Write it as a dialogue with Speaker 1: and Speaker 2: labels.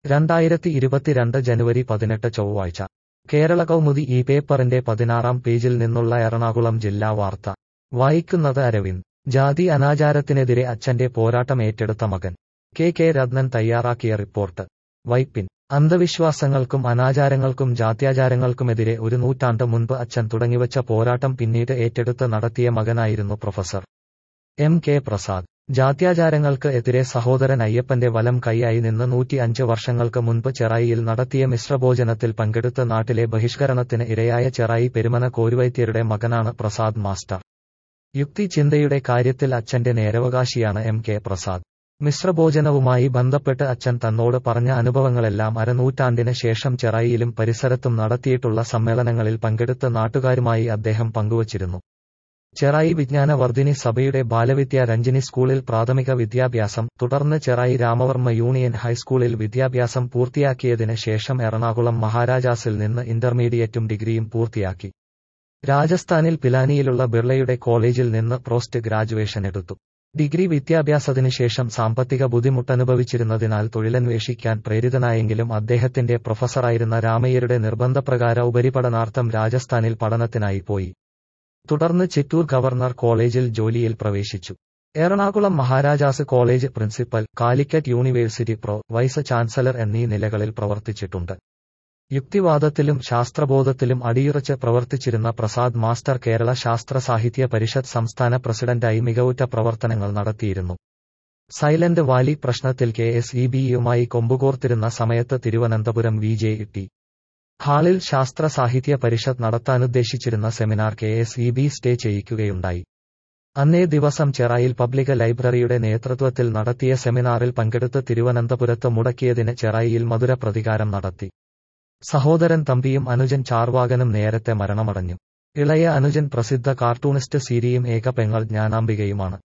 Speaker 1: രണ്ടായിരത്തി ഇരുപത്തിരണ്ട് ജനുവരി പതിനെട്ട് ചൊവ്വാഴ്ച കേരള കൗമുദി ഈ പേപ്പറിന്റെ പതിനാറാം പേജിൽ നിന്നുള്ള എറണാകുളം ജില്ലാ വാർത്ത വായിക്കുന്നത് അരവിന്ദ് ജാതി അനാചാരത്തിനെതിരെ അച്ഛന്റെ പോരാട്ടം ഏറ്റെടുത്ത മകൻ കെ കെ രത്നൻ തയ്യാറാക്കിയ റിപ്പോർട്ട് വൈപ്പിൻ അന്ധവിശ്വാസങ്ങൾക്കും അനാചാരങ്ങൾക്കും ജാത്യാചാരങ്ങൾക്കുമെതിരെ ഒരു നൂറ്റാണ്ട് മുൻപ് അച്ഛൻ തുടങ്ങിവച്ച പോരാട്ടം പിന്നീട് ഏറ്റെടുത്ത് നടത്തിയ മകനായിരുന്നു പ്രൊഫസർ എം കെ പ്രസാദ് ജാത്യാചാരങ്ങൾക്ക് എതിരെ സഹോദരൻ അയ്യപ്പന്റെ വലം കൈയായി നിന്ന് നൂറ്റി അഞ്ച് വർഷങ്ങൾക്ക് മുൻപ് ചെറായിയിൽ നടത്തിയ മിശ്രഭോജനത്തിൽ പങ്കെടുത്ത് നാട്ടിലെ ബഹിഷ്കരണത്തിന് ഇരയായ ചെറായി പെരുമന കോരുവൈദ്യരുടെ മകനാണ് പ്രസാദ് മാസ്റ്റർ യുക്തി ചിന്തയുടെ കാര്യത്തിൽ അച്ഛന്റെ നേരവകാശിയാണ് എം കെ പ്രസാദ് മിശ്രഭോജനവുമായി ബന്ധപ്പെട്ട് അച്ഛൻ തന്നോട് പറഞ്ഞ അനുഭവങ്ങളെല്ലാം അരനൂറ്റാണ്ടിന് ശേഷം ചെറായിയിലും പരിസരത്തും നടത്തിയിട്ടുള്ള സമ്മേളനങ്ങളിൽ പങ്കെടുത്ത് നാട്ടുകാരുമായി അദ്ദേഹം പങ്കുവച്ചിരുന്നു ചെറായി വിജ്ഞാനവർദ്ധിനി സഭയുടെ ബാലവിദ്യ രഞ്ജിനി സ്കൂളിൽ പ്രാഥമിക വിദ്യാഭ്യാസം തുടർന്ന് ചെറായി രാമവർമ്മ യൂണിയൻ ഹൈസ്കൂളിൽ വിദ്യാഭ്യാസം പൂർത്തിയാക്കിയതിന് ശേഷം എറണാകുളം മഹാരാജാസിൽ നിന്ന് ഇന്റർമീഡിയറ്റും ഡിഗ്രിയും പൂർത്തിയാക്കി രാജസ്ഥാനിൽ പിലാനിയിലുള്ള ബിർളയുടെ കോളേജിൽ നിന്ന് പോസ്റ്റ് ഗ്രാജുവേഷൻ എടുത്തു ഡിഗ്രി വിദ്യാഭ്യാസത്തിനു ശേഷം സാമ്പത്തിക ബുദ്ധിമുട്ടനുഭവിച്ചിരുന്നതിനാൽ തൊഴിലന്വേഷിക്കാൻ പ്രേരിതനായെങ്കിലും അദ്ദേഹത്തിന്റെ പ്രൊഫസറായിരുന്ന രാമയ്യരുടെ നിർബന്ധപ്രകാര ഉപരിപഠനാർത്ഥം രാജസ്ഥാനിൽ പഠനത്തിനായി പോയി തുടർന്ന് ചിറ്റൂർ ഗവർണർ കോളേജിൽ ജോലിയിൽ പ്രവേശിച്ചു Ernakulam Maharajas college principal Calicut university pro vice chancellor എന്നീ നിലകളിൽ പ്രവർത്തിച്ചിട്ടുണ്ട് യുക്തിവാദത്തിലും ശാസ്ത്രബോധത്തിലും അടിയുറച്ച് പ്രവർത്തിച്ചിരുന്ന പ്രസാദ് മാസ്റ്റർ കേരള ശാസ്ത്ര സാഹിത്യ പരിഷത്ത് സംസ്ഥാന പ്രസിഡന്റായി മികവുറ്റ പ്രവർത്തനങ്ങൾ നടത്തിയിരുന്നു സൈലന്റ് വാലി പ്രശ്നത്തിൽ കെ എസ് ഇ ബിയുമായി കൊമ്പുകോർത്തിരുന്ന സമയത്ത് തിരുവനന്തപുരം വി ജെ ടി ഹാളിൽ ശാസ്ത്ര സാഹിത്യ പരിഷത്ത് നടത്താനുദ്ദേശിച്ചിരുന്ന seminar K S E B stay ചെയ്യിക്കുകയുണ്ടായി അന്നേ ദിവസം ചെറായിൽ പബ്ലിക് ലൈബ്രറിയുടെ നേതൃത്വത്തിൽ നടത്തിയ സെമിനാറിൽ പങ്കെടുത്ത് തിരുവനന്തപുരത്ത് മുടക്കിയതിന് ചെറായിയിൽ മധുര പ്രതികാരം നടത്തി സഹോദരൻ തമ്പിയും അനുജൻ ചാർവാകനും നേരത്തെ മരണമടഞ്ഞു ഇളയ അനുജൻ പ്രസിദ്ധ കാർട്ടൂണിസ്റ്റ് സീരിയും ഏക പെങ്ങൾ ജ്ഞാനാംബികയുമാണ്